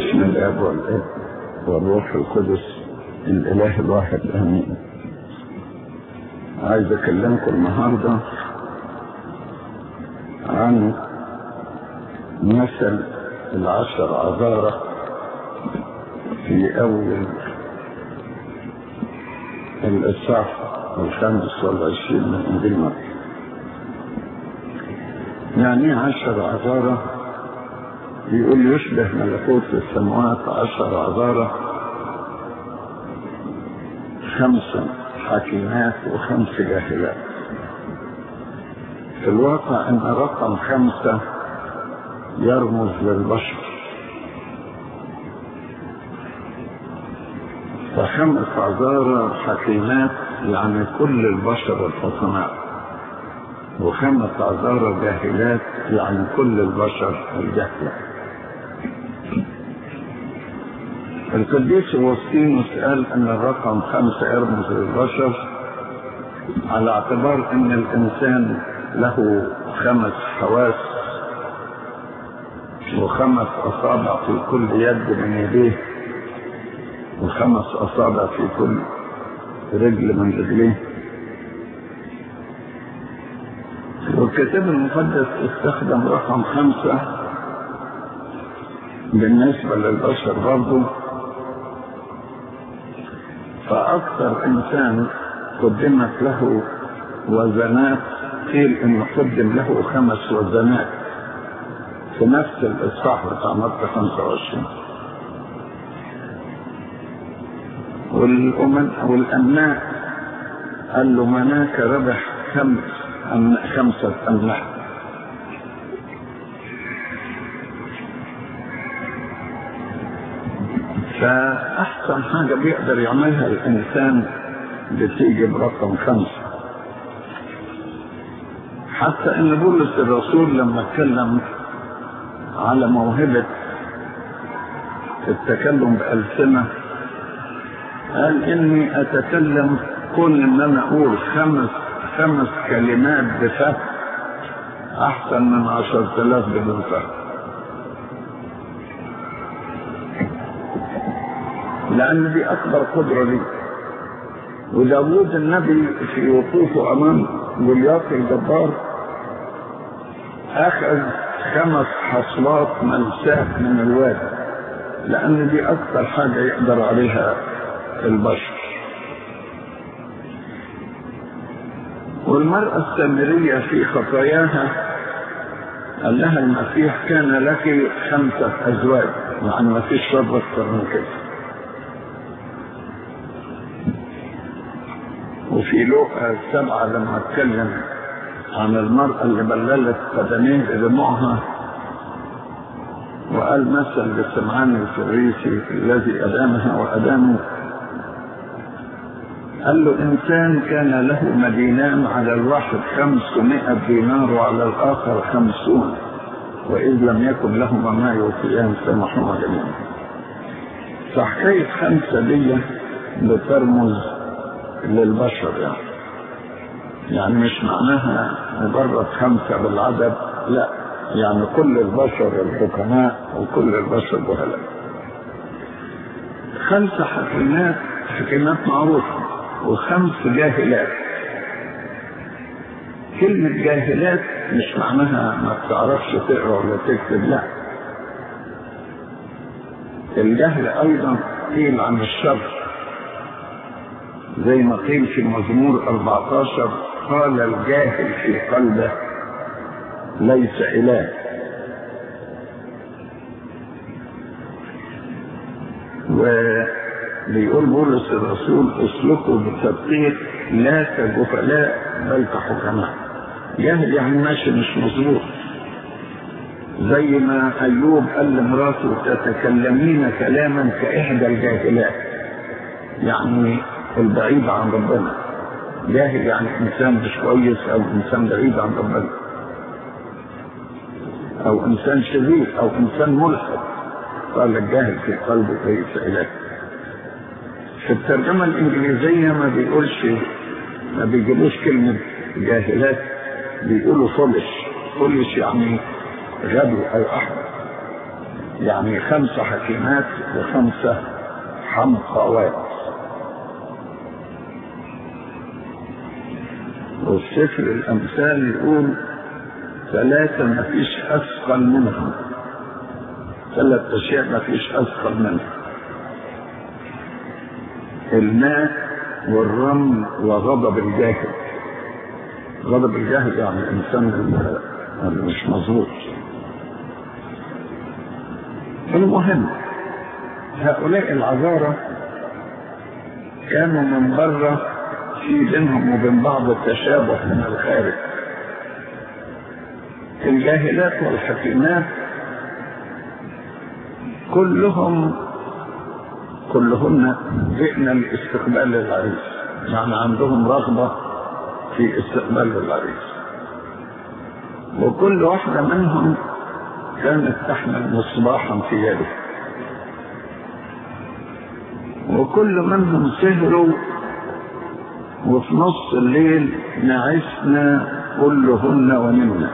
باسم الاب والاب والروح القدس الاله الواحد امين عايز اكلمكم النهارده عن مثل العشر عذارة في اول الاصحاح الخامس والعشرين من انجيل مريم يعني عشر عذارة بيقول يشبه ملكوت السماوات عشر عذارة خمسة حكيمات وخمس جاهلات في الواقع ان رقم خمسة يرمز للبشر فخمس عذارة حكيمات يعني كل البشر الحكماء وخمس عذارة جاهلات يعني كل البشر الجهلة القديس أوسطينوس قال أن الرقم خمسة يرمز للبشر على اعتبار أن الإنسان له خمس حواس وخمس أصابع في كل يد من يديه وخمس أصابع في كل رجل من رجليه والكتاب المقدس استخدم رقم خمسة بالنسبة للبشر برضه فأكثر إنسان قدمت له وزنات قيل إنه قدم له خمس وزنات في نفس الإصحاح بتاع متى 25 والأمن والأمناء قال له مناك ربح خمس أم خمسة أملاك فأحسن حاجة بيقدر يعملها الإنسان بتيجي برقم خمسة حتى إن بولس الرسول لما اتكلم على موهبة التكلم بألسنة قال إني أتكلم كل إن أنا أقول خمس خمس كلمات بفهم أحسن من عشرة آلاف بدون فهم لأن دي أكبر قدرة لي وداوود النبي في وقوفه أمام جولياط الجبار أخذ خمس حصلات ملساء من الوادي لأن دي أكثر حاجة يقدر عليها البشر والمرأة السامرية في خطاياها قال لها المسيح كان لك خمسة أزواج يعني ما فيش شر أكثر من كده وفي لوقا السبعة لما اتكلم عن المرأة اللي بللت قدميه بدموعها وقال مثل لسمعان الفريسي الذي أدامها وأدامه قال له إنسان كان له مدينان على الواحد خمسمائة دينار وعلى الآخر خمسون وإذ لم يكن لهما ما يوفيان سمحهما جميعا فحكاية خمسة دي بترمز للبشر يعني يعني مش معناها مجرد خمسة بالعدد لا يعني كل البشر الحكماء وكل البشر جهلاء خمسة حكيمات حكيمات معروفة وخمس جاهلات كلمة جاهلات مش معناها ما بتعرفش تقرا ولا تكتب لا الجهل أيضا قيل عن الشر زي ما قيل في مزمور 14 قال الجاهل في قلبه ليس إله وبيقول بولس الرسول اسلكوا بالتدقيق لا كجهلاء بل كحكماء جاهل يعني ماشي مش مظبوط زي ما ايوب قال لمراته تتكلمين كلاما كاحدى الجاهلات يعني البعيد عن ربنا جاهل يعني انسان مش كويس او انسان بعيد عن ربنا او انسان شرير او انسان ملحد قال الجاهل في قلبه ليس اله في الترجمه الانجليزيه ما بيقولش ما بيجيبوش كلمه جاهلات بيقولوا فولش فولش يعني غبي او احمر يعني خمسة حكيمات وخمسة حمقوات والسفر الأمثال يقول ثلاثة ما فيش أثقل منهم ثلاث أشياء ما فيش أثقل منهم الماء والرمل وغضب الجاهل غضب الجاهل يعني الإنسان اللي مش مظبوط المهم هؤلاء العذارى كانوا من بره في بينهم وبين بعض التشابه من الخارج الجاهلات والحكيمات كلهم كلهن جئنا لاستقبال العريس يعني عندهم رغبة في استقبال العريس وكل واحدة منهم كانت تحمل مصباحا في يده وكل منهم سهروا وفي نص الليل نعسنا كلهن ونمنا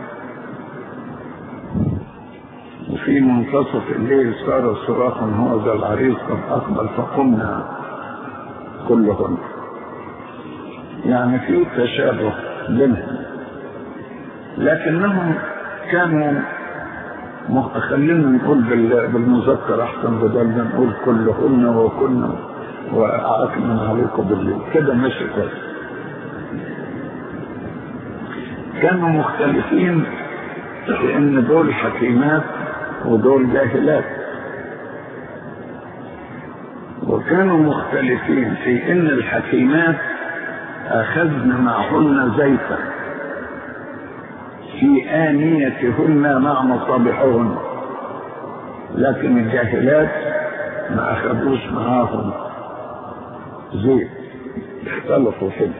وفي منتصف الليل صار صراخ هو ذا العريس قد أقبل فقمنا كلهن يعني في تشابه بينهم لكنهم كانوا خلينا نقول بالمذكر احسن بدل ما نقول كلهن وكنا واكمل عليكم بالليل كده ماشي كويس كانوا مختلفين في ان دول حكيمات ودول جاهلات وكانوا مختلفين في ان الحكيمات اخذن معهن زيتا في آنيتهن مع مصابيحهن لكن الجاهلات ما أخذوش معاهم زيت اختلفوا فيه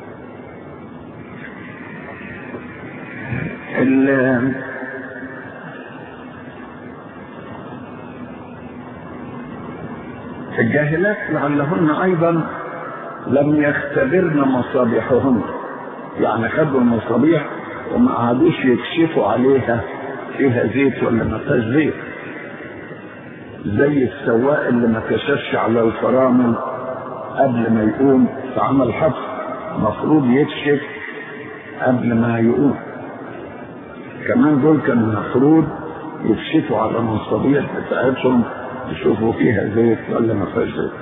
الجاهلات لعلهن أيضا لم يختبرن مصابيحهن يعني خدوا المصابيح وما قعدوش يكشفوا عليها فيها زيت ولا ما فيهاش زيت زي السواق اللي ما كشفش على الفرامل قبل ما يقوم في عمل حفر المفروض يكشف قبل ما يقوم كمان دول كان المفروض يكشفوا على المصابيح بتاعتهم يشوفوا فيها زيت ولا ما فيهاش زيت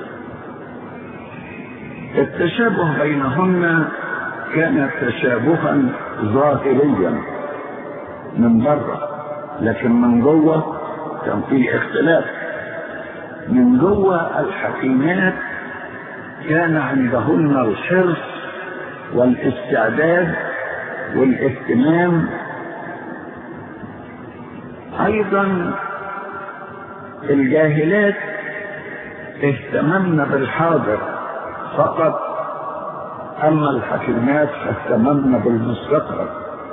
التشابه بينهن كان تشابها ظاهريا من بره لكن من جوه كان في اختلاف من جوه الحكيمات كان عندهن الحرص والاستعداد والاهتمام ايضا الجاهلات اهتممن بالحاضر فقط اما الحكيمات فاهتممن بالمستقبل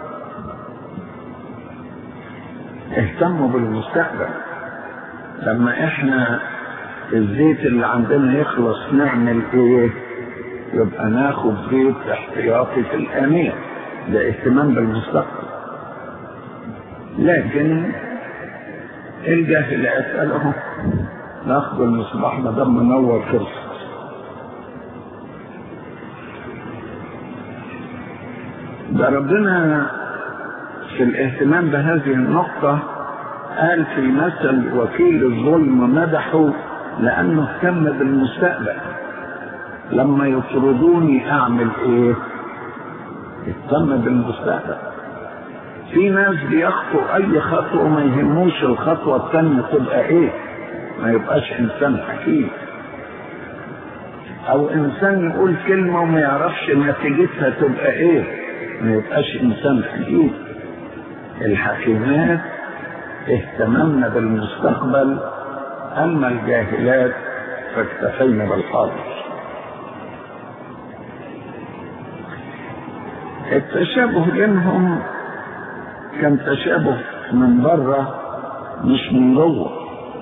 اهتموا بالمستقبل لما احنا الزيت اللي عندنا يخلص نعمل ايه يبقى ناخد زيت احتياطي في الآنية ده اهتمام بالمستقبل لكن الجاهلات قالوا ناخد المصباح ما دام منور خلص ده ربنا في الاهتمام بهذه النقطة قال في مثل وكيل الظلم مدحه لأنه اهتم بالمستقبل لما يطردوني أعمل إيه؟ اهتم بالمستقبل في ناس بيخطوا أي خطوة ما يهموش الخطوة الثانية تبقى إيه؟ ما يبقاش إنسان حكيم أو إنسان يقول كلمة وما يعرفش نتيجتها تبقى إيه؟ ما يبقاش إنسان حكيم الحكيمات اهتممنا بالمستقبل أما الجاهلات فاكتفينا بالحاضر التشابه بينهم كان تشابه من بره مش من جوه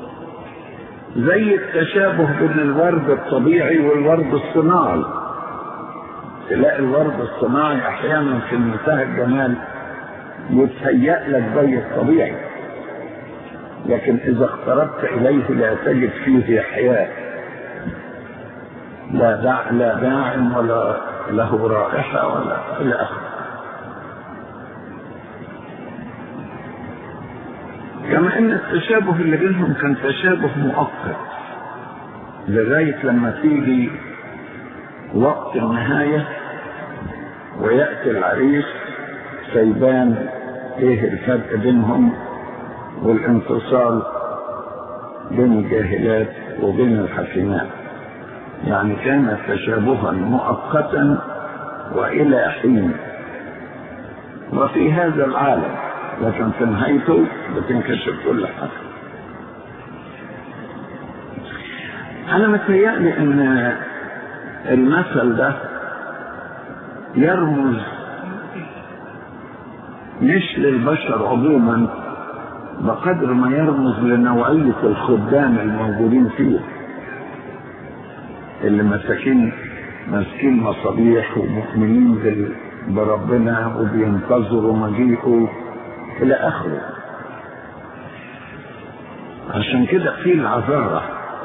زي التشابه بين الورد الطبيعي والورد الصناعي تلاقي الورد الصناعي احيانا في منتهى الجمال يتهيأ لك زي الطبيعي لكن إذا اقتربت إليه لا تجد فيه حياة لا داع لا داعم ولا له رائحة ولا إلى آخره كما ان التشابه اللي بينهم كان تشابه مؤقت لغاية لما تيجي وقت النهاية ويأتي العريس فيبان ايه الفرق بينهم والانفصال بين الجاهلات وبين الحكيمات يعني كان تشابها مؤقتا والى حين وفي هذا العالم لكن في نهايته بتنكشف كل حاجه انا متهيألي ان المثل ده يرمز مش للبشر عموما بقدر ما يرمز لنوعية الخدام الموجودين فيه اللي مساكين ماسكين مصابيح ومؤمنين بال- بربنا وبينتظروا مجيئه إلى آخره عشان كده في العذارة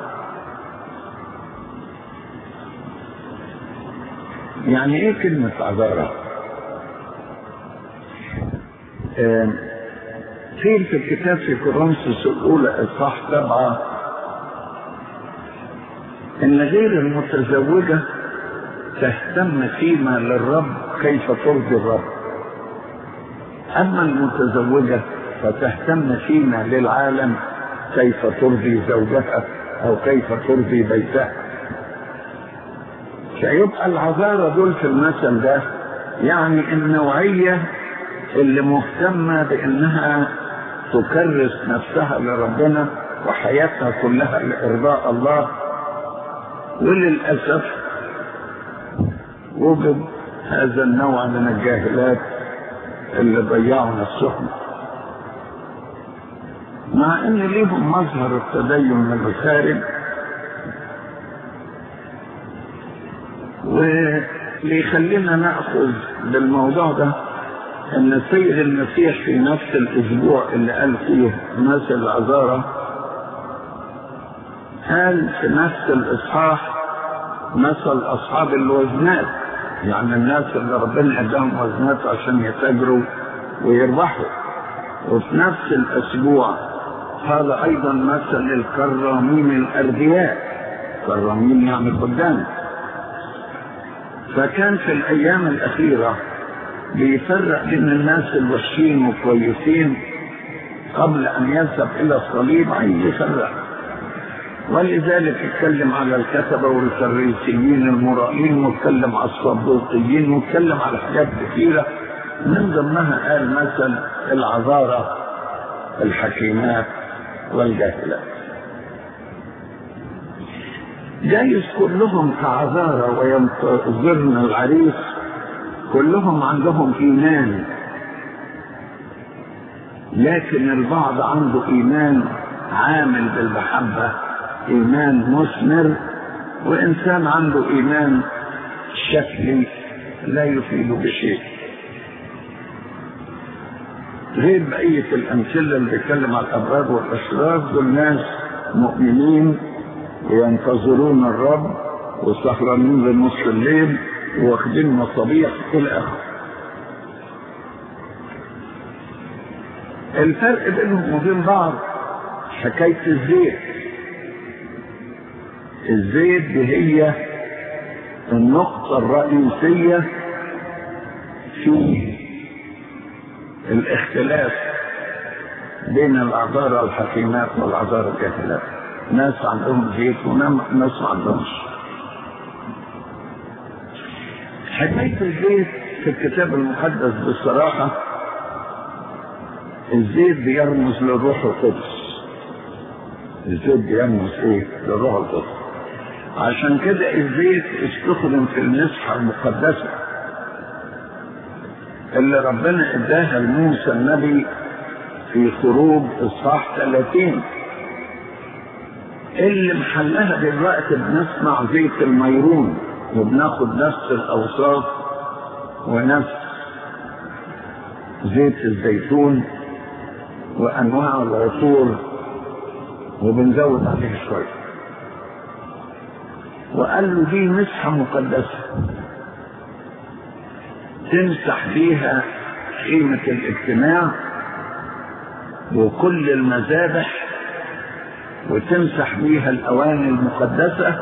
يعني ايه كلمة عذارة؟ آم، قيل في الكتاب في كورنثوس الأولى إصحاح سبعة إن غير المتزوجة تهتم فيما للرب كيف ترضي الرب أما المتزوجة فتهتم فيما للعالم كيف ترضي زوجها أو كيف ترضي بيتها فيبقى العذارى دول في المثل ده يعني النوعية اللي مهتمة بأنها تكرس نفسها لربنا وحياتها كلها لإرضاء الله وللأسف وجد هذا النوع من الجاهلات اللي ضيعوا نفسهم مع ان ليهم مظهر التدين من الخارج واللي يخلينا ناخذ بالموضوع ده ان السيد المسيح في نفس الاسبوع اللي قال فيه مثل العذارى قال في نفس الاصحاح مثل اصحاب الوزنات يعني الناس اللي ربنا اداهم وزنات عشان يتاجروا ويربحوا وفي نفس الاسبوع قال ايضا مثل الكرامين الاردياء كرامين يعني قدام فكان في الايام الاخيره بيفرق بين الناس الوحشين والكويسين قبل ان يذهب الى الصليب عايز يفرق ولذلك اتكلم على الكتبه والفريسيين المرائين واتكلم على الصدوقيين واتكلم على حاجات كثيره من ضمنها قال مثل العذارى الحكيمات والجاهلات جايز كلهم كعذارى وينتظرن العريس كلهم عندهم ايمان لكن البعض عنده ايمان عامل بالمحبه ايمان مثمر وانسان عنده ايمان شكلي لا يفيد بشيء غير بقية الأمثلة اللي بيتكلم على الأبرار والأشرار دول ناس مؤمنين وينتظرون الرب وسهرانين لنص الليل واخدين مصابيح إلى آخره. الفرق بينهم وبين بعض حكاية الزيت. الزيت دي هي النقطة الرئيسية في الاختلاف بين العذارى الحكيمات والعذارى الجاهلات ناس عندهم زيت وناس ما عندهمش حكاية الزيت في الكتاب المقدس بصراحة الزيت بيرمز للروح القدس الزيت بيرمز ايه للروح القدس عشان كده الزيت استخدم في المسحة المقدسة اللي ربنا اداها لموسى النبي في خروج اصحاح 30 اللي محلها دلوقتي بنصنع زيت الميرون وبناخد نفس الاوصاف ونفس زيت الزيتون وانواع العطور وبنزود عليه شوية وقال له دي مسحة مقدسة تمسح بيها خيمة الاجتماع وكل المذابح وتمسح بيها الأواني المقدسة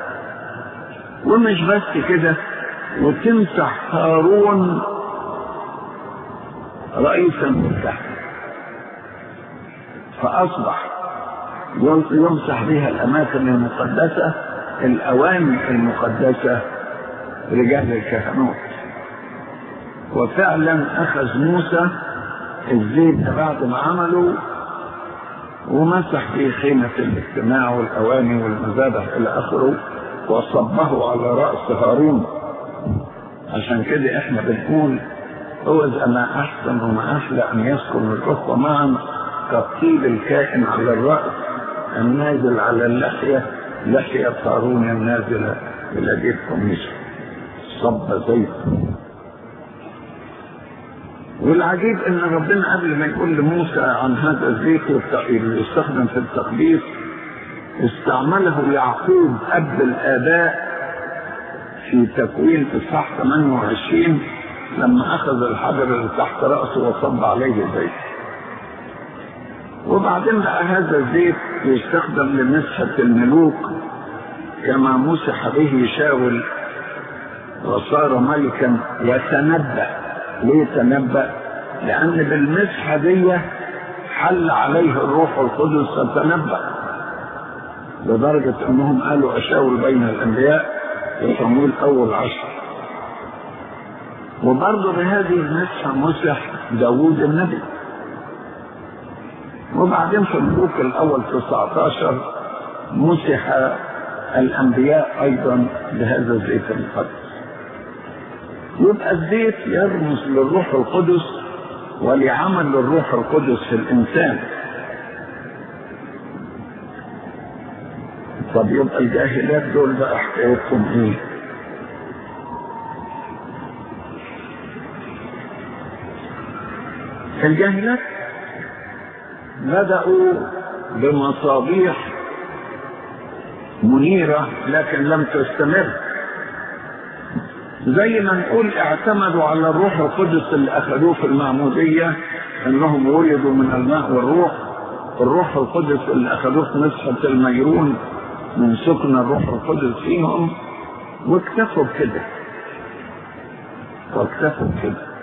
ومش بس كده وتمسح هارون رئيس المرتاح فأصبح يمسح بها الأماكن المقدسة الأواني المقدسة رجال الكهنوت وفعلا أخذ موسى الزيت ده بعد ما عمله ومسح به خيمة الاجتماع والأواني والمذابح إلى آخره وصبه على رأس هارون عشان كده احنا بنقول هو إذا ما أحسن وما أحلى أن يسكن الأخوة معا كالطيب الكائن على الرأس النازل على اللحية لحية هارون النازلة إلى جيب قميصه صب زيت والعجيب ان ربنا قبل ما يقول لموسى عن هذا الزيت اللي يستخدم في التقديس استعمله يعقوب اب الاباء في تكوين اصحاح 28 لما اخذ الحجر اللي تحت راسه وصب عليه الزيت وبعدين بقى هذا الزيت يستخدم لمسحة الملوك كما مسح به شاول وصار ملكا يتنبأ ليه تنبأ؟ لأن بالمسحة دي حل عليه الروح القدس فتنبأ لدرجة أنهم قالوا أشاور بين الأنبياء في صمويل أول عشر وبرضه بهذه المسحة مسح داوود النبي وبعدين في الملوك الأول 19 مسح الأنبياء أيضا بهذا الزيت المقدس يبقى الزيت يرمز للروح القدس ولعمل الروح القدس في الإنسان طب يبقى الجاهلات دول بقى حكايتهم ايه؟ الجاهلات بدأوا بمصابيح منيرة لكن لم تستمر زي ما نقول اعتمدوا على الروح القدس اللي أخذوه في المعمودية أنهم ولدوا من الماء والروح الروح القدس اللي أخذوه في مسحة الميرون من سكن الروح القدس فيهم واكتفوا بكده واكتفوا بكده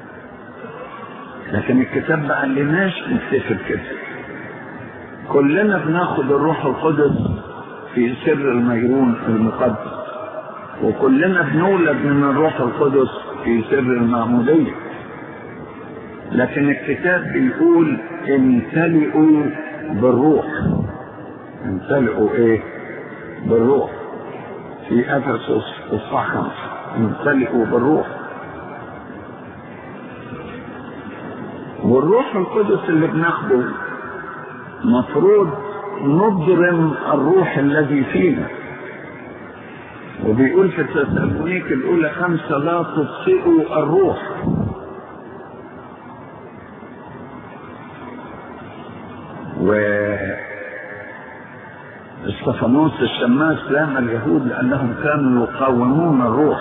لكن الكتاب ما قالناش نكتفي بكده كلنا بناخد الروح القدس في سر الميرون المقدس وكلنا بنولد من الروح القدس في سر المعمودية لكن الكتاب بيقول امتلئوا بالروح امتلئوا ايه بالروح في افسس اصحاح خمسة امتلئوا بالروح والروح القدس اللي بناخده مفروض نضرم الروح الذي فينا وبيقول في التسالونيك الاولى خمسه لا تطفئوا الروح و استفانوس الشماس لام اليهود لانهم كانوا يقاومون الروح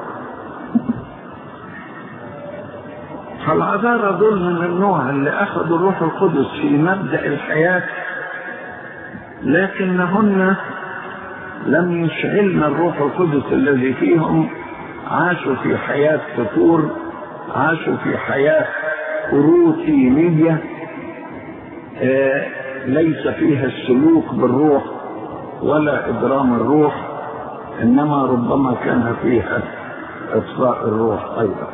فالعذارى دول من النوع اللي اخذوا الروح القدس في مبدا الحياه لكنهن لم يشعلن الروح القدس الذي فيهم عاشوا في حياه فتور عاشوا في حياه روتينيه آه ليس فيها السلوك بالروح ولا إدرام الروح إنما ربما كان فيها إطفاء الروح أيضا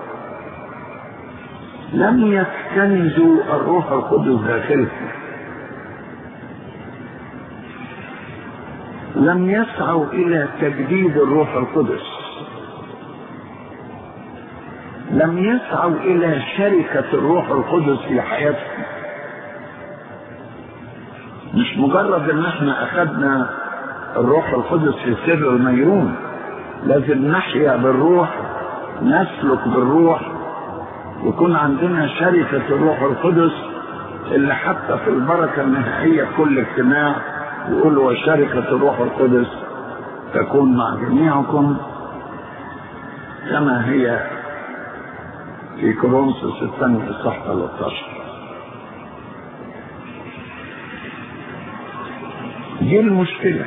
لم يكتنزوا الروح القدس داخلهم لم يسعوا إلى تجديد الروح القدس لم يسعوا إلى شركة الروح القدس في حياتهم مش مجرد ان احنا اخذنا الروح القدس في سر الميرون لازم نحيا بالروح نسلك بالروح يكون عندنا شركة الروح القدس اللي حتى في البركة النهائية كل اجتماع يقول وشركة الروح القدس تكون مع جميعكم كما هي في كورنثوس الثاني الصح 13 دي المشكلة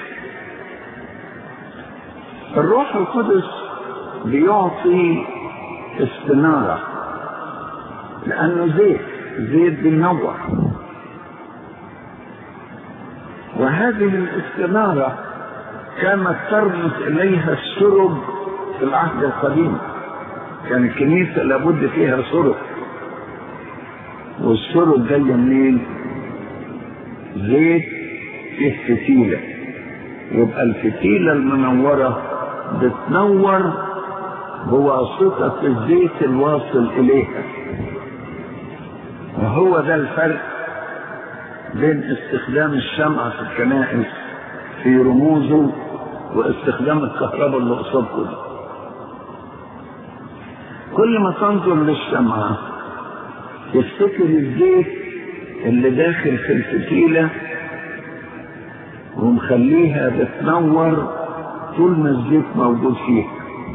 الروح القدس بيعطي استنارة لأنه زيت زيت بينور وهذه الاستنارة كانت ترمز إليها السرب في العهد القديم كان الكنيسة لابد فيها سرب والسرب جاية منين؟ زيت فيه فتيلة يبقى الفتيلة المنورة بتنور بواسطة الزيت الواصل إليها وهو ده الفرق بين استخدام الشمعة في الكنائس في رموزه واستخدام الكهرباء اللي قصادكم دي كل ما تنظر للشمعة تفتكر الزيت اللي داخل في الفتيلة ومخليها بتنور طول ما الزيت موجود فيها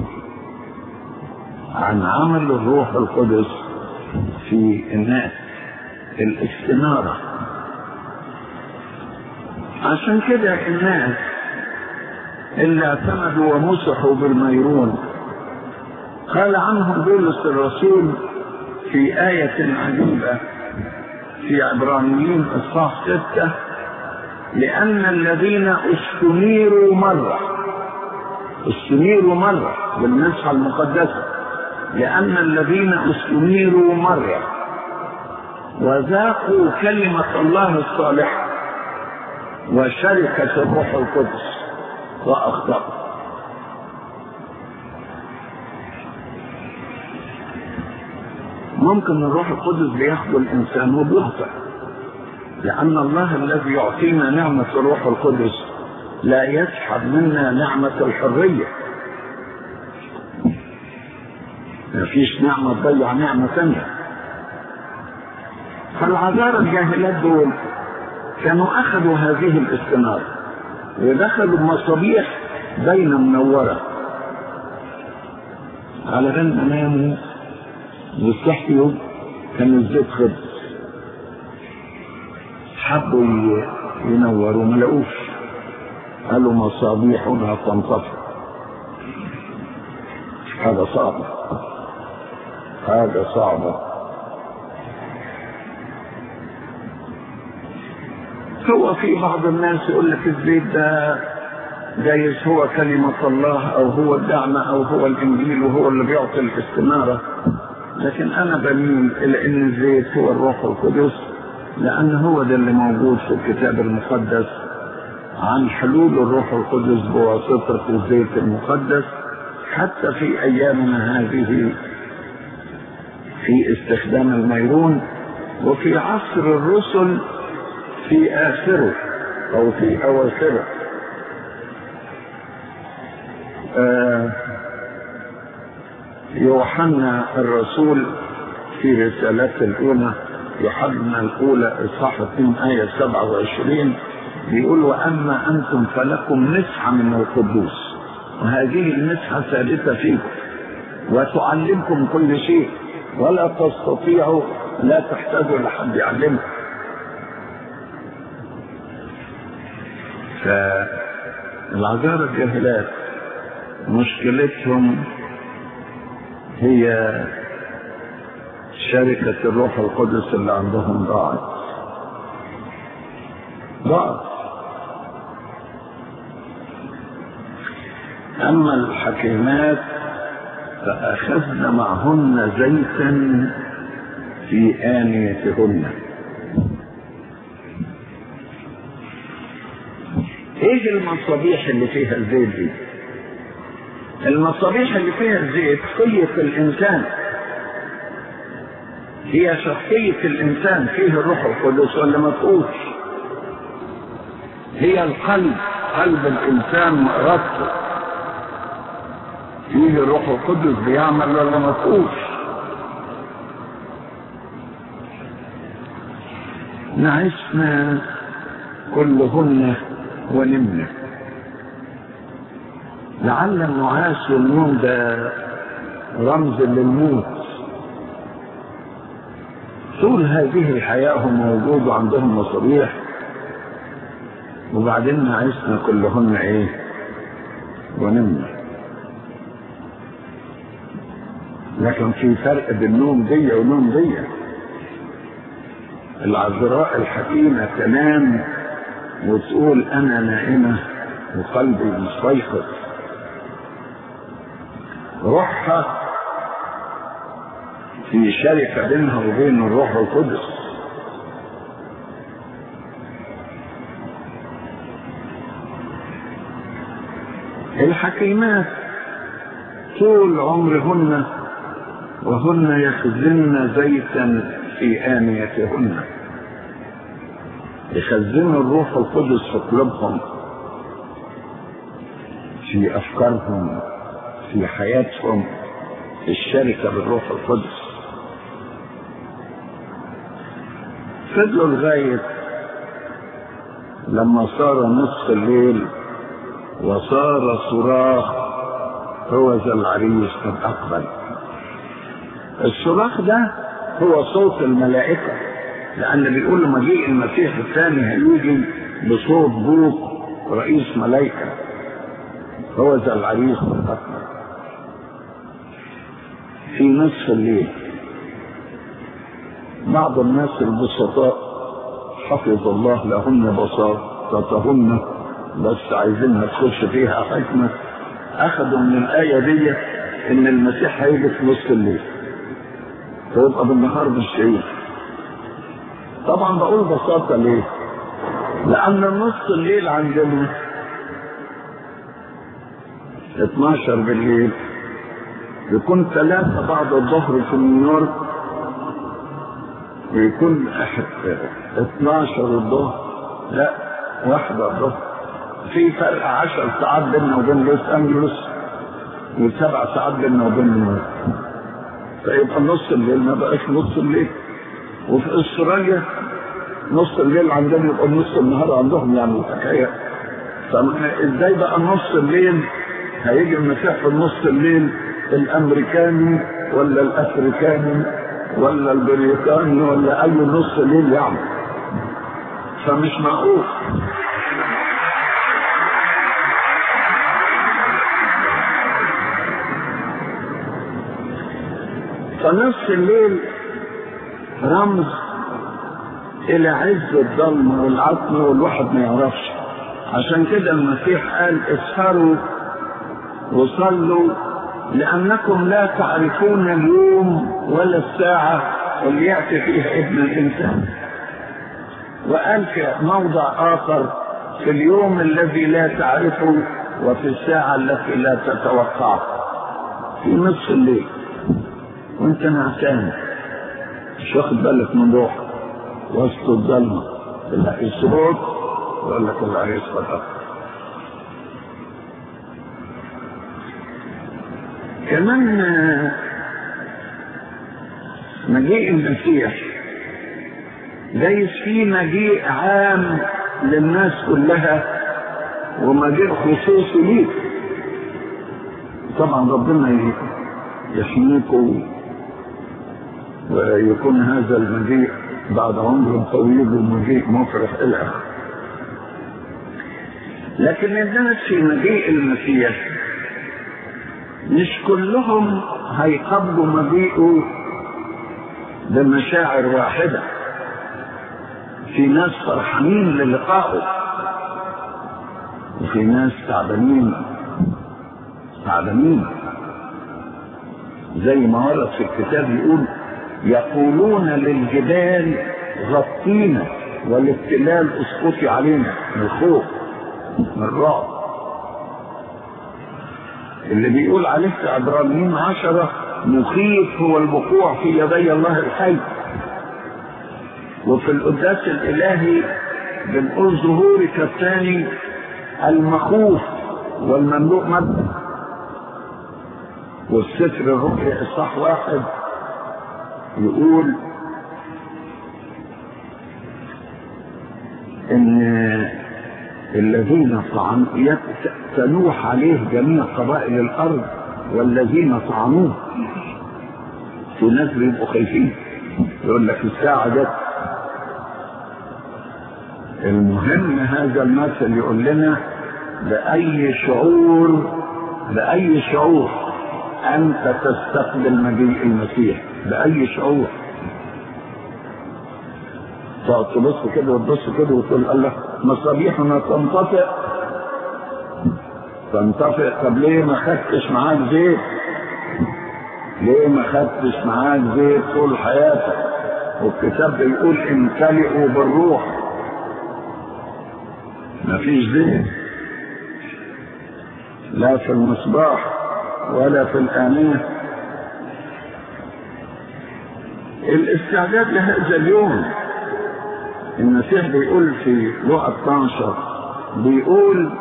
عن عمل الروح القدس في الناس الاستنارة عشان كده الناس اللي اعتمدوا ومسحوا بالميرون قال عنهم بولس الرسول في آية عجيبة في عبرانيين إصحاح ستة لأن الذين استنيروا مرة استنيروا مرة بالمسحة المقدسة لأن الذين استنيروا مرة وذاقوا كلمة الله الصالحة وشركة الروح القدس وأخطأوا ممكن الروح القدس بياخد الإنسان وبيخطئ لأن الله الذي يعطينا نعمة الروح القدس لا يسحب منا نعمة الحرية ما فيش نعمة تضيع نعمة ثانية فالعذارى الجاهلات دول كانوا أخذوا هذه الاستنارة ودخلوا بمصابيح بين منورة على بال ما ناموا واستحيوا كان الزيت خبز حبوا ينوروا ما لقوش قالوا مصابيحنا تنطفئ حاجة صعبة حاجة صعبة هو في بعض الناس يقول لك الزيت ده جايز هو كلمة الله أو هو الدعمة أو هو الإنجيل وهو اللي بيعطي الاستنارة لكن أنا بميل إلى أن الزيت هو الروح القدس لأن هو ده اللي موجود في الكتاب المقدس عن حلول الروح القدس بواسطة الزيت المقدس حتى في أيامنا هذه في استخدام الميرون وفي عصر الرسل في آخره أو في أواخره آه يوحنا الرسول في رسالته الأولى يوحنا الأولى إصحاح 2 آية 27 بيقول وأما أنتم فلكم مسحة من القدوس وهذه المسحة ثابتة فيكم وتعلمكم كل شيء ولا تستطيعوا لا تحتاجوا لحد يعلمكم فالعذارى الجاهلات مشكلتهم هي شركة الروح القدس اللي عندهم ضاعت ضاعت أما الحكيمات فأخذن معهن زيتا في آنيتهن ايه المصابيح اللي فيها الزيت دي المصابيح اللي فيها الزيت قية الإنسان هي شخصية الإنسان فيه الروح القدس ولا ما فيهوش هي القلب قلب الإنسان ربطه فيه الروح القدس بيعمل ولا ما فيهوش نعشنا كلهن ونمنا لعل النعاس والنوم ده رمز للموت طول هذه الحياة هم موجود عندهم مصابيح وبعدين نعسنا كلهن ايه ونمنا لكن في فرق بين نوم دي ونوم دي العذراء الحكيمة تنام وتقول أنا نائمة وقلبي مستيقظ روحها في شركة بينها وبين الروح القدس الحكيمات طول عمرهن وهن يخزن زيتا في آنيتهن يخزنوا الروح القدس في قلوبهم في أفكارهم في حياتهم في الشركة بالروح القدس فضلوا لغاية لما صار نصف الليل وصار صراخ هو ذا العريس قد أقبل الصراخ ده هو صوت الملائكة لأن بيقول مجيء المسيح الثاني هيجي بصوت بوق رئيس ملائكة هو ذا العريس قد أقبل في نصف الليل بعض الناس البسطاء حفظ الله لهن بساطتهن بس عايزينها تخش فيها حكمة أخذوا من الآية دي إن المسيح هيجي في نص الليل فيبقى بالنهار مش شايف طبعا بقول بساطة ليه؟ لأن نص الليل عندنا 12 بالليل يكون ثلاثة بعد الظهر في نيويورك ويكون 12 الظهر لا واحدة الظهر في فرق 10 ساعات بيننا وبين لوس انجلوس وسبع ساعات بيننا وبين نيويورك فيبقى نص الليل ما بقاش نص الليل وفي استراليا نص الليل عندنا يبقى نص النهار عندهم يعني الحكايه فازاي بقى نص الليل هيجي المسيح في نص الليل الامريكاني ولا الافريكاني ولا البريطاني ولا اي نص ليل يعني فمش معقول فنص الليل رمز الى عز الظلم والعتم والواحد ما يعرفش عشان كده المسيح قال اسهروا وصلوا لأنكم لا تعرفون اليوم ولا الساعة اللي يأتي فيها ابن الإنسان وقال في موضع آخر في اليوم الذي لا تعرفه وفي الساعة التي لا تتوقعه في نصف الليل وانت نعسان مش واخد بالك من روحك وسط الظلمة تلاقي صوت يقول لك العريس قد أخر كمان مجيء المسيح ليس في مجيء عام للناس كلها ومجيء خصوصي ليك طبعا ربنا يحميكم ويكون هذا المجيء بعد عمر طويل ومجيء مفرح الى اخره لكن الناس في مجيء المسيح مش كلهم هيقبلوا مجيئه بمشاعر واحدة في ناس فرحانين للقائه وفي ناس تعبانين تعبانين زي ما ورد في الكتاب يقول يقولون للجبال غطينا والابتلال اسقطي علينا من الخوف من الرعب اللي بيقول عليه في عبرانيين عشرة مخيف هو الوقوع في يدي الله الحي وفي القداس الإلهي بنقول ظهورك الثاني المخوف والمملوء مادة والسفر الرؤيا إصحاح واحد يقول إن الذين طعن تنوح عليه جميع قبائل الارض والذين طعنوه في ناس بيبقوا خايفين يقول لك الساعه جت المهم هذا المثل يقول لنا بأي شعور بأي شعور أنت تستقبل مجيء المسيح بأي شعور تقعد تبص كده وتبص كده وتقول الله مصابيحنا تنطفئ تنطفئ طب ليه ما خدتش معاك زيت؟ ليه ما خدتش معاك زيت طول حياتك؟ والكتاب بيقول امتلئوا بالروح ما فيش زيت لا في المصباح ولا في الآنية الاستعداد لهذا اليوم المسيح بيقول في لقا 12 بيقول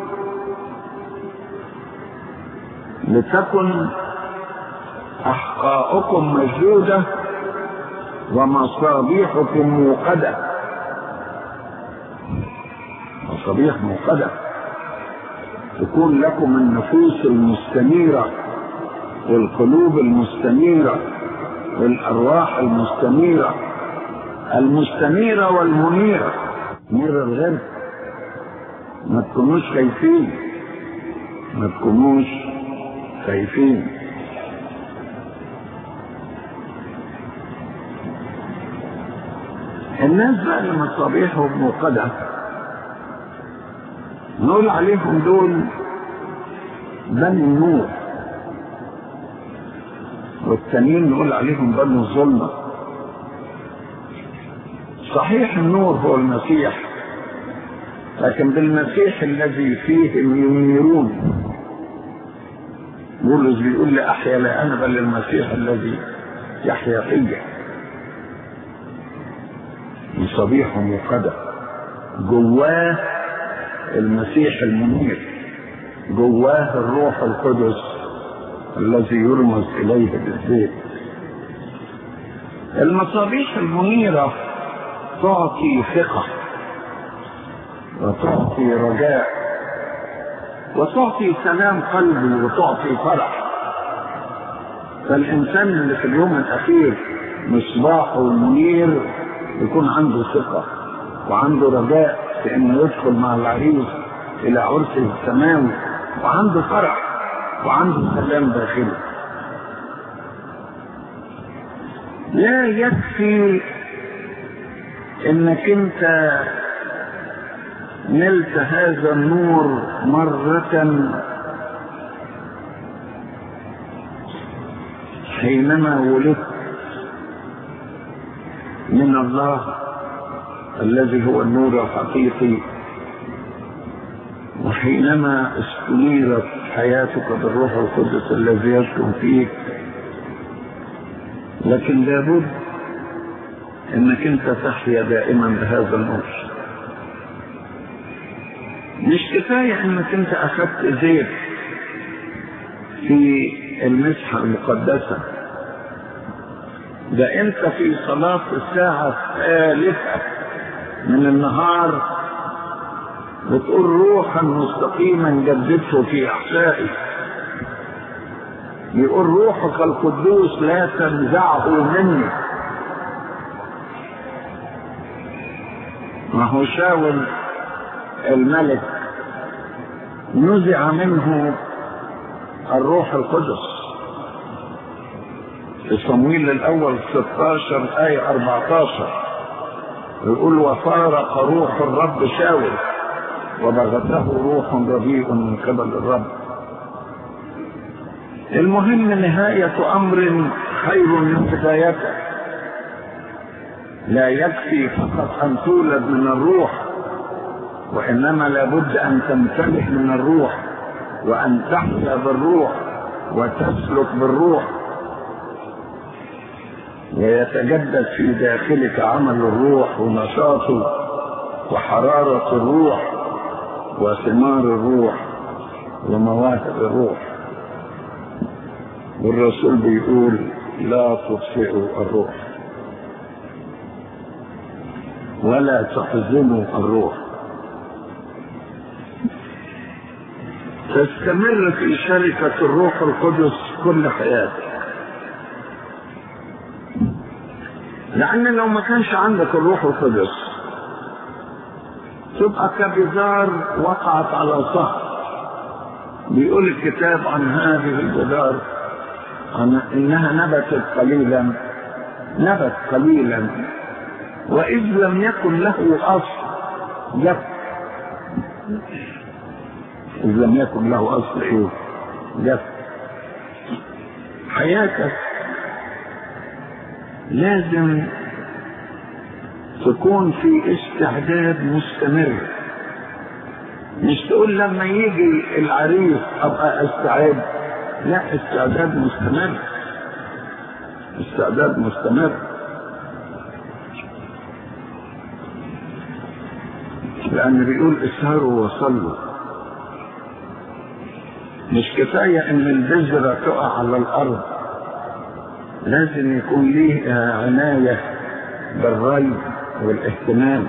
لتكن أحقاؤكم مسجودة ومصابيحكم موقدة مصابيح موقدة تكون لكم النفوس المستنيرة والقلوب المستنيرة والأرواح المستنيرة المستنيرة والمنيرة نير الغرب ما تكونوش خايفين ما تكونوش خايفين الناس بقى اللي مصابيحهم موقدة نقول عليهم دول بني النور والتانيين نقول عليهم بني الظلمه صحيح النور هو المسيح لكن بالمسيح الذي فيهم ينيرون بولس بيقول لي احيا لا انا بل المسيح الذي يحيا فيا مصابيح موقدة جواه المسيح المنير جواه الروح القدس الذي يرمز اليه بالزيت المصابيح المنيره تعطي ثقة وتعطي رجاء وتعطي سلام قلبي وتعطي فرح فالإنسان اللي في اليوم الأخير مصباحه منير يكون عنده ثقة وعنده رجاء في إنه يدخل مع العريس إلى عرسه السماوي وعنده فرح وعنده سلام داخلي لا يكفي انك انت نلت هذا النور مرة حينما ولدت من الله الذي هو النور الحقيقي وحينما استنيرت حياتك بالروح القدس الذي يسكن فيك لكن لابد انك انت تحيا دائما بهذا النور مش كفاية انك انت اخذت زيت في المسحة المقدسة ده انت في صلاة الساعة الثالثة من النهار بتقول روحا مستقيما جددته في احشائي يقول روحك القدوس لا تنزعه مني ما هو شاول الملك نزع منه الروح القدس في صمويل الأول 16 آية 14 يقول وفارق روح الرب شاول وبغته روح رديء من قبل الرب المهم نهاية أمر خير من بدايته لا يكفي فقط أن تولد من الروح وإنما لابد أن تمتلئ من الروح وأن تحيا بالروح وتسلك بالروح ويتجدد في داخلك عمل الروح ونشاطه وحرارة الروح وثمار الروح ومواهب الروح والرسول بيقول لا تطفئوا الروح ولا تحزنوا الروح تستمر في شركة الروح القدس كل حياتك لأن لو ما كانش عندك الروح القدس تبقى كبذار وقعت على صخر بيقول الكتاب عن هذه الجدار عن انها نبتت قليلا نبت قليلا واذ لم يكن له اصل جف اذ لم يكن له اصل ايه جف حياتك لازم تكون في استعداد مستمر مش تقول لما يجي العريس ابقى استعد لا استعداد مستمر استعداد مستمر لأن بيقول اسهروا وصلوا مش كفاية إن البذرة تقع على الأرض لازم يكون ليه عناية بالري والاهتمام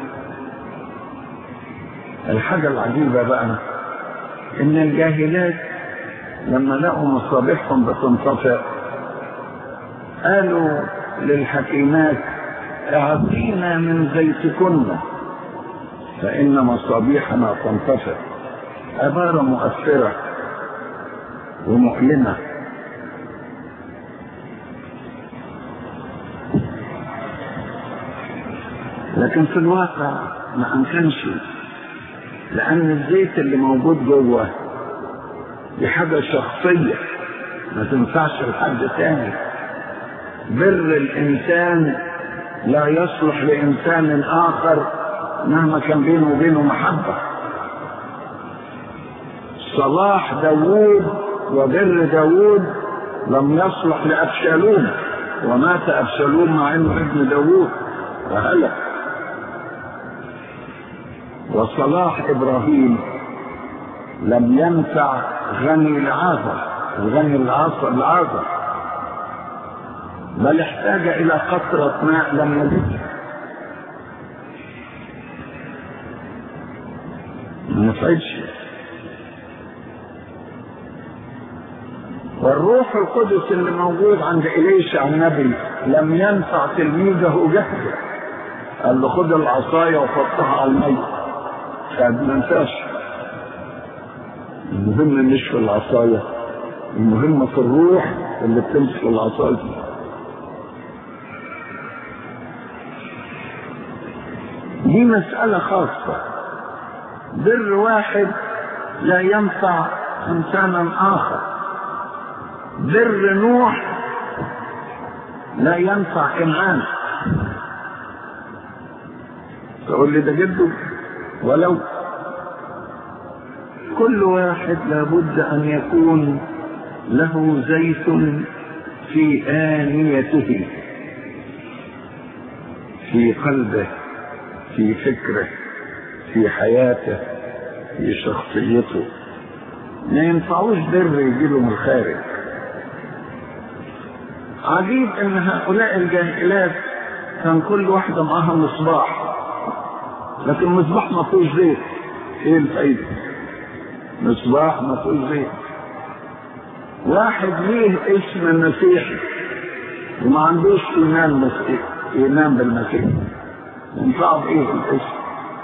الحاجة العجيبة بقى إن الجاهلات لما لقوا مصابيحهم بتنطفئ قالوا للحكيمات اعطينا من زيتكن فإن مصابيحنا تنطفئ عبارة مؤثرة ومؤلمة لكن في الواقع ما أمكنش لأن الزيت اللي موجود جوه دي حاجة شخصية ما تنفعش لحد تاني بر الإنسان لا يصلح لإنسان آخر مهما كان بينه وبينه محبة صلاح داوود وبر داوود لم يصلح لأبشالوم ومات أبشالوم مع إنه ابن داوود وهلك وصلاح إبراهيم لم ينفع غني العازر الغني العازر العازر بل احتاج إلى قطرة ماء لم يجد ما نفعتش والروح القدس اللي موجود عند إليشع النبي لم ينفع تلميذه جهده قال له خد العصاية وحطها على الميت قد ما ينفعش المهم مش في العصاية المهم في الروح اللي بتمسك العصاية دي مسألة خاصة بر واحد لا ينفع إنسانا آخر بر نوح لا ينفع كنعان تقول لي ده جده ولو كل واحد لابد ان يكون له زيت في آنيته في قلبه في فكره في حياته في شخصيته ما ينفعوش بر يجيله من الخارج عجيب ان هؤلاء الجاهلات كان كل واحدة معاها مصباح لكن مصباح ما فيهوش زيت ايه الفايدة مصباح ما فيهوش زيت واحد ليه اسم المسيح وما عندوش ايمان مسيح ايمان بالمسيح ينفعه بايه الاسم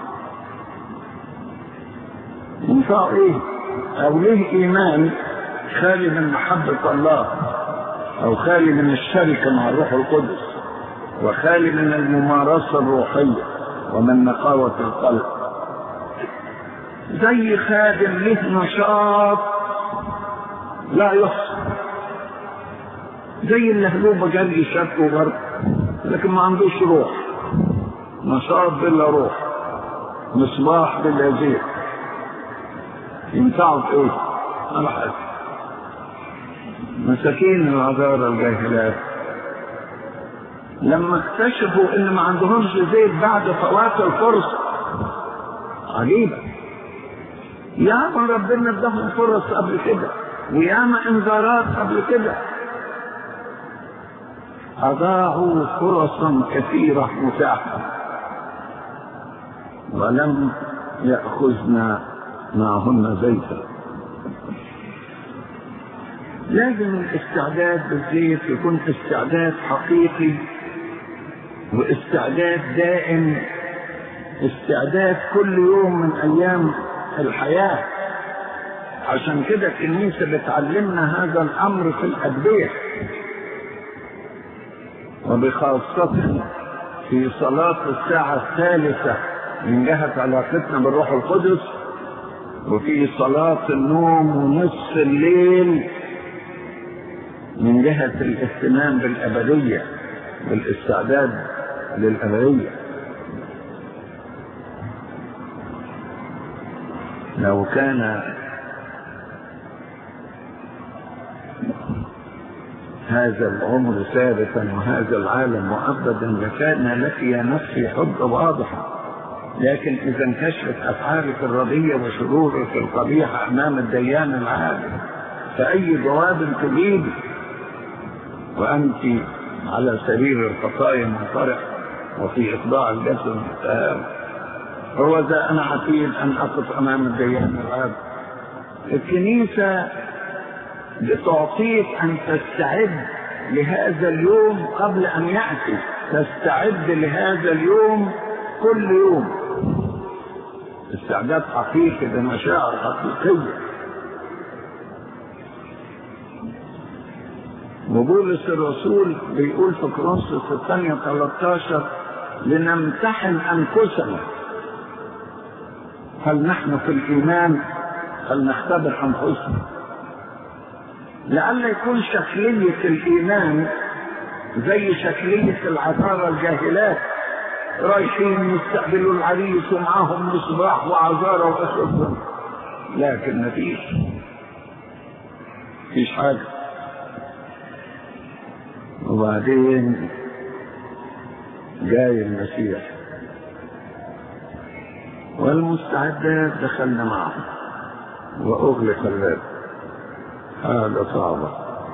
ينفعه ايه او ليه ايمان خالي من محبة الله او خالي من الشركة مع الروح القدس وخالي من الممارسة الروحية ومن نقاوة القلب زي خادم له نشاط لا يحصى زي اللهلوبة جري شك وغرب لكن ما عندوش روح نشاط بلا روح مصباح بلا زيت ينفعوا في ايه؟ على حاجة مساكين العذارى الجاهلات لما اكتشفوا ان ما عندهمش زيت بعد فوات الفرصة عجيبة ياما ربنا اداهم فرص قبل كده وياما انذارات قبل كده أضاعوا فرصا كثيرة متاحة ولم يأخذن معهن زيتا لازم الاستعداد بالزيت يكون استعداد حقيقي واستعداد دائم استعداد كل يوم من ايام الحياه عشان كده الكنيسه بتعلمنا هذا الامر في الادبيه وبخاصه في صلاه الساعه الثالثه من جهه علاقتنا بالروح القدس وفي صلاه النوم ونصف الليل من جهه الاهتمام بالابديه بالاستعداد للابديه لو كان هذا العمر ثابتا وهذا العالم مؤبدا لكان لك يا نفسي حب واضحه لكن اذا انكشفت افعالك الرديه وشرورك القبيحه امام الديان العادل فاي جواب تجيب وانت على سرير الخطايا منطرح وفي اخضاع الجسد متهاب هو ذا انا عتيد ان اقف امام الديان العادل الكنيسه بتعطيك ان تستعد لهذا اليوم قبل ان ياتي تستعد لهذا اليوم كل يوم استعداد حقيقي بمشاعر حقيقيه وبولس الرسول بيقول في كورنثوس الثانية 13 لنمتحن أنفسنا هل نحن في الإيمان هل نختبر أنفسنا لعل يكون شكلية الإيمان زي شكلية العذارى الجاهلات رايحين يستقبلوا العريس ومعاهم مصباح وعذارى وأسود لكن مفيش مفيش حاجة وبعدين جاي المسيح والمستعدات دخلنا معه وأغلق الباب حاجة صعبة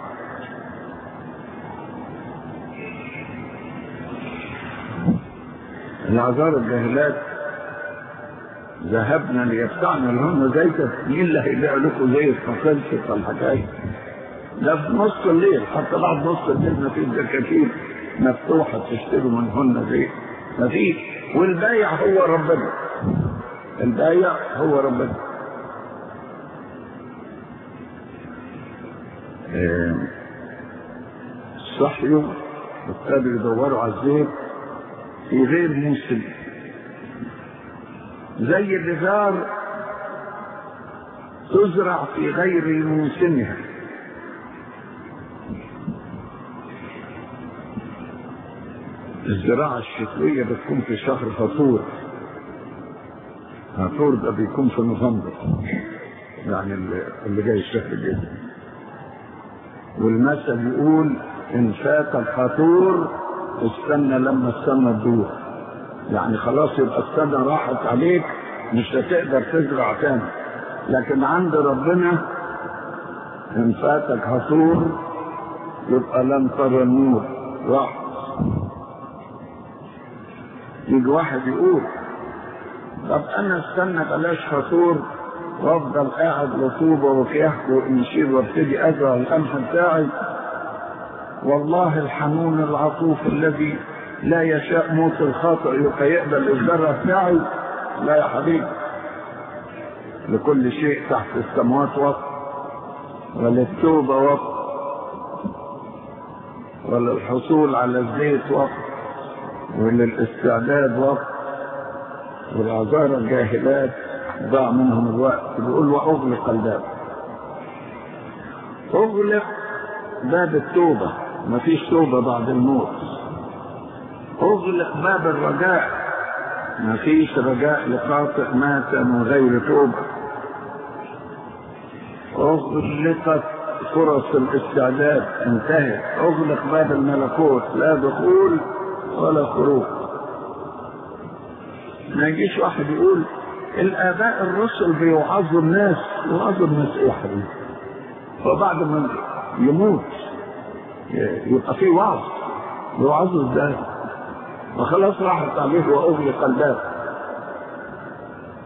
العذار الجاهلات ذهبنا ليفتعنا لهم زيت مين اللي هيبيع لكم زيت فخلصت الحكايه ده في نص الليل حتى بعد نص الليل ما فيش دكاكين مفتوحه تشتروا منهن زيت ما فيش والبايع هو ربنا البايع هو ربنا صحيوا ابتدوا يدوروا على الزيت في غير موسم زي البذار تزرع في غير موسمها الزراعة الشتوية بتكون في شهر فطور فطور ده بيكون في نوفمبر يعني اللي جاي الشهر الجاي والمثل يقول ان فات الفطور استنى لما السنة تدور يعني خلاص يبقى السنة راحت عليك مش هتقدر تزرع تاني لكن عند ربنا ان فاتك هطور يبقى لن ترى النور راح يجي واحد يقول طب انا استنى بلاش فطور وافضل قاعد رطوبة وكيحك وانشير وابتدي ازرع القمح بتاعي والله الحنون العطوف الذي لا يشاء موت الخاطئ يقبل الزرع بتاعي لا يا حبيبي لكل شيء تحت السماوات وقت وللتوبة وقت وللحصول على الزيت وقت وللاستعداد وقت والعذارى الجاهلات ضاع منهم الوقت بيقول واغلق الباب اغلق باب التوبة مفيش توبة بعد الموت اغلق باب الرجاء مفيش رجاء لخاطئ مات من غير توبة اغلقت فرص الاستعداد انتهت اغلق باب الملكوت لا دخول ولا خروج ما يجيش واحد يقول الاباء الرسل بيوعظوا الناس يوعظوا الناس ايه يا حبيبي وبعد ما يموت يبقى في وعظ يوعظوا ازاي وخلاص راحت عليه واغلق الباب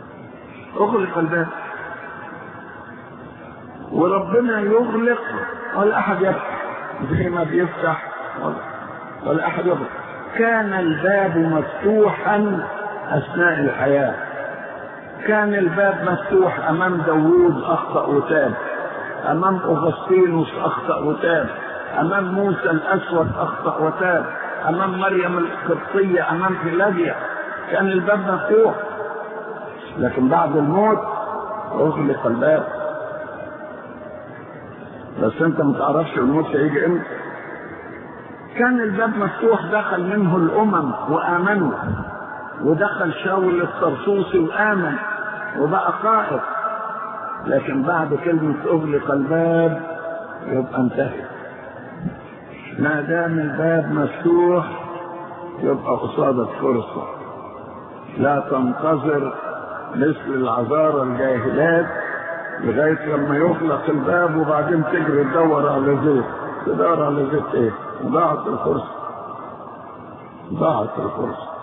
اغلق الباب وربنا يغلق ولا أحد يفتح زي ما بيفتح ولا, ولا أحد يفتح كان الباب مفتوحا أثناء الحياة كان الباب مفتوح أمام داوود أخطأ وتاب أمام أغسطينوس أخطأ وتاب أمام موسى الأسود أخطأ وتاب أمام مريم القبطية أمام فيلاديا كان الباب مفتوح لكن بعد الموت أغلق الباب بس أنت ما تعرفش الموت هيجي إمتى كان الباب مفتوح دخل منه الأمم وآمنوا ودخل شاول الطرسوسي وآمن وبقى قائد لكن بعد كلمة أغلق الباب يبقى انتهت ما دام الباب مفتوح يبقى قصادك فرصة لا تنتظر مثل العذارى الجاهلات لغاية لما يغلق الباب وبعدين تجري تدور على زيت تدور على زيت ايه؟ ضاعت الفرصة ضاعت الفرصة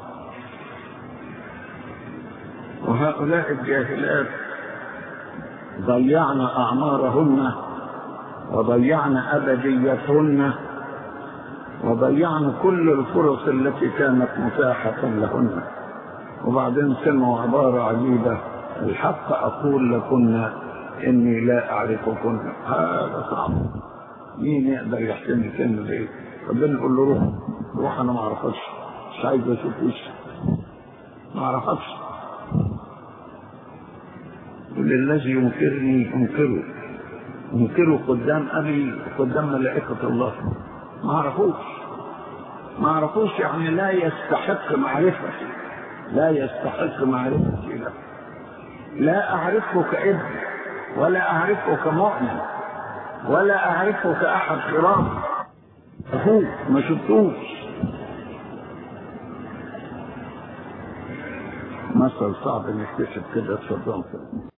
وهؤلاء الجاهلات ضيعنا أعمارهن وضيعنا أبديتهن وضيعنا كل الفرص التي كانت متاحة لهن وبعدين سمعوا عبارة عجيبة الحق أقول لكن إني لا أعرفكن هذا صعب مين يقدر يحتمل كلمة زي ربنا يقول له روح روح أنا ما أعرفكش مش عايز أشوف وشك ما أعرفكش يقول الذي ينكرني انكره انكره قدام ابي قدام ملائكه الله ما اعرفوش ما اعرفوش يعني لا يستحق معرفتي لا يستحق معرفتي له لا اعرفه كابن ولا اعرفه كمؤمن ولا اعرفه كاحد كرام اخوه ما شفتوش مثل صعب نكتشف كده اتفضل